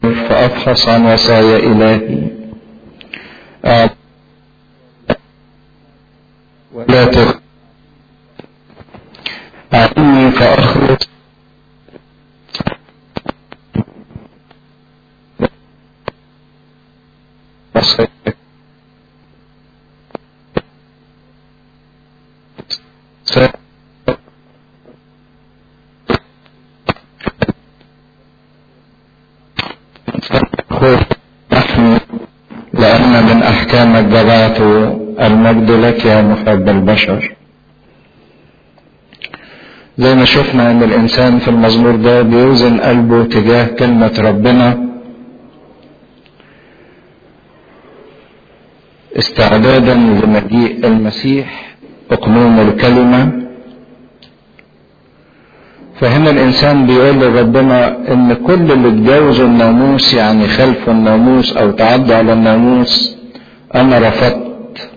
فأبحث عن وصايا إلهي ولا تخ أعني فأخلص لأن من أحكامك جبعت المجد لك يا محب البشر زي ما شفنا ان الانسان في المزمور ده بيوزن قلبه تجاه كلمة ربنا استعدادا لمجيء المسيح اقنوم الكلمة فهنا الانسان بيقول لربنا ان كل اللي اتجاوزوا الناموس يعني خلفوا الناموس او تعدوا على الناموس انا رفضت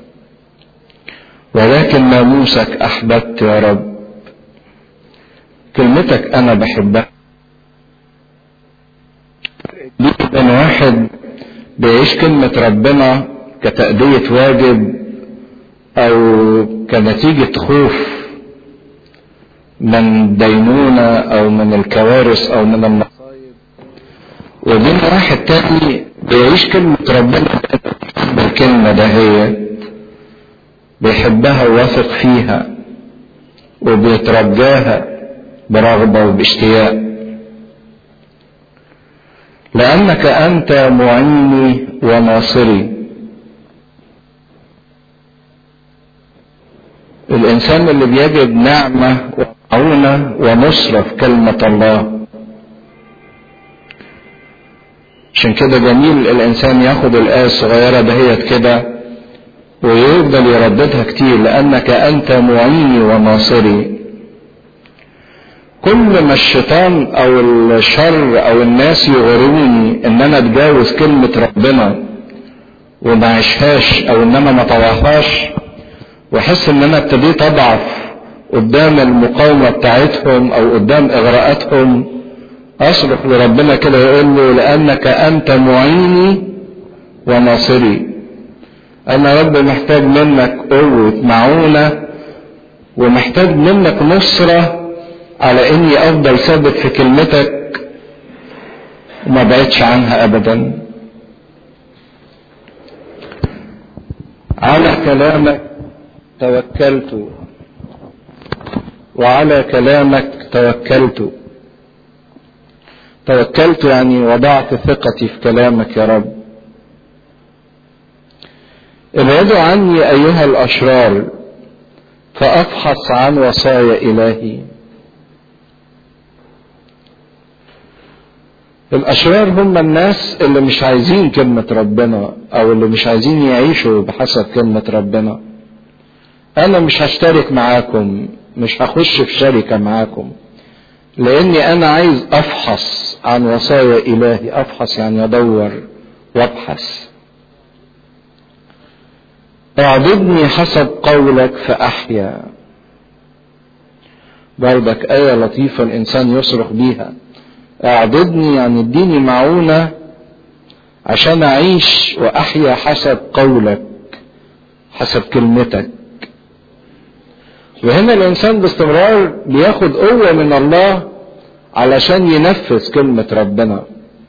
ولكن ناموسك احببت يا رب كلمتك انا بحبها دي بين واحد بيعيش كلمة ربنا كتأدية واجب او كنتيجة خوف من دينونة او من الكوارث او من المصايب وبين واحد تاني بيعيش كلمة ربنا بالكلمة دهيت بيحبها وواثق فيها وبيترجاها برغبة وباشتياق لأنك أنت معيني وناصري الإنسان اللي بيجد نعمة ومعونة ونصرة في كلمة الله عشان كده جميل الإنسان ياخد الآية الصغيرة دهيت كده ويفضل يرددها كتير لأنك أنت معيني وناصري كل ما الشيطان او الشر او الناس يغروني ان انا اتجاوز كلمة ربنا وما اعيشهاش او ان انا ما طوعهاش واحس ان انا ابتديت اضعف قدام المقاومة بتاعتهم او قدام اغراءاتهم اصرخ لربنا كده يقول له لانك انت معيني وناصري انا رب محتاج منك قوة معونة ومحتاج منك نصره على اني افضل ثابت في كلمتك وما بعدش عنها ابدا على كلامك توكلت وعلى كلامك توكلت توكلت يعني وضعت ثقتي في كلامك يا رب ابعدوا عني ايها الاشرار فافحص عن وصايا الهي الاشرار هم الناس اللي مش عايزين كلمة ربنا او اللي مش عايزين يعيشوا بحسب كلمة ربنا انا مش هشترك معاكم مش هخش في شركة معاكم لاني انا عايز افحص عن وصايا الهي افحص يعني ادور وابحث اعبدني حسب قولك فاحيا برضك آية لطيفة الإنسان يصرخ بيها اعبدني يعني اديني معونة عشان أعيش وأحيا حسب قولك حسب كلمتك وهنا الإنسان باستمرار بياخد قوة من الله علشان ينفذ كلمة ربنا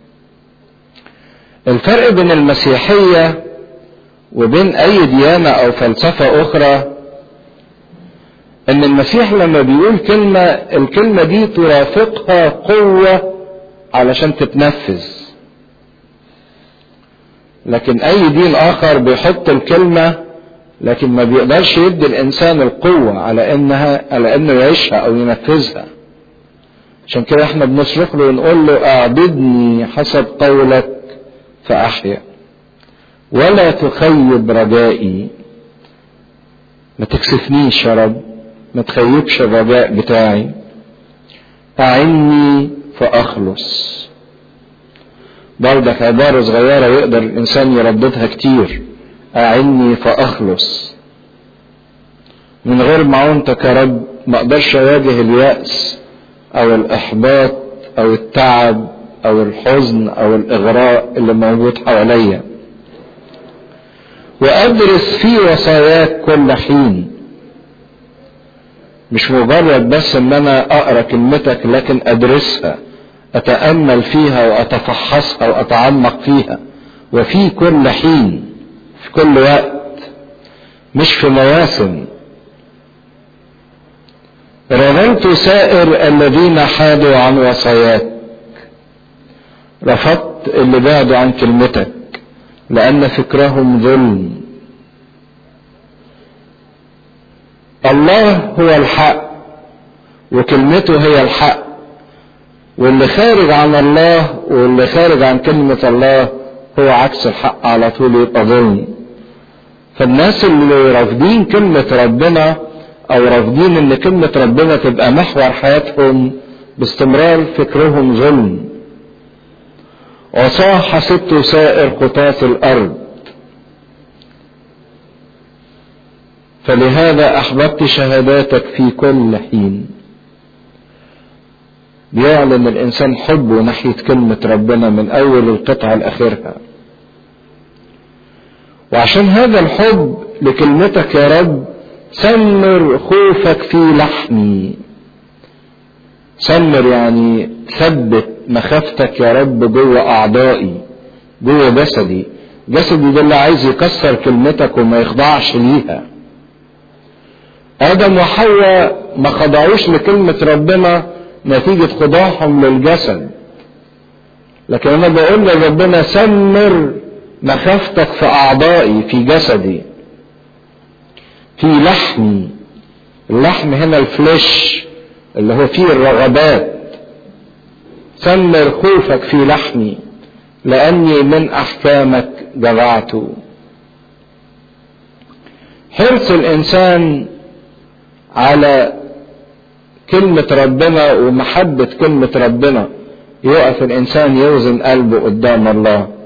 الفرق بين المسيحية وبين أي ديانة أو فلسفة أخرى ان المسيح لما بيقول كلمة الكلمة دي ترافقها قوة علشان تتنفذ لكن اي دين اخر بيحط الكلمة لكن ما بيقدرش يدي الانسان القوة على انها على انه يعيشها او ينفذها عشان كده احنا بنصرخ له ونقول له اعبدني حسب قولك فاحيا ولا تخيب رجائي ما تكسفنيش يا رب ما تخيبش الرجاء بتاعي أعني فأخلص برضك عبارة صغيرة يقدر الإنسان يرددها كتير أعني فأخلص من غير معونتك يا رب ما أقدرش أواجه اليأس أو الإحباط أو التعب او الحزن او الاغراء اللي موجود حواليا وادرس في وصاياك كل حين مش مجرد بس ان انا اقرا كلمتك لكن ادرسها اتامل فيها واتفحصها واتعمق فيها وفي كل حين في كل وقت مش في مواسم رضيت سائر الذين حادوا عن وصاياك رفضت اللي بعدوا عن كلمتك لأن فكرهم ظلم الله هو الحق وكلمته هي الحق واللي خارج عن الله واللي خارج عن كلمة الله هو عكس الحق على طول يبقى ظلم فالناس اللي رافضين كلمة ربنا او رافضين ان كلمة ربنا تبقى محور حياتهم باستمرار فكرهم ظلم وصاح ست سائر قطاس الارض فلهذا احببت شهاداتك في كل حين بيعلن الانسان حبه ناحية كلمة ربنا من اول القطعة لاخرها وعشان هذا الحب لكلمتك يا رب سمر خوفك في لحمي سمر يعني ثبت مخافتك يا رب جوه اعضائي جوه جسدي جسدي ده اللي عايز يكسر كلمتك وما يخضعش ليها ادم وحواء ما خضعوش لكلمة ربنا نتيجة خضاعهم للجسد لكن انا بقول لربنا سمر مخافتك في اعضائي في جسدي في لحمي اللحم هنا الفلش اللي هو فيه الرغبات سمر خوفك في لحمي لاني من احكامك جرعت حرص الانسان على كلمة ربنا ومحبة كلمة ربنا يقف الانسان يوزن قلبه قدام الله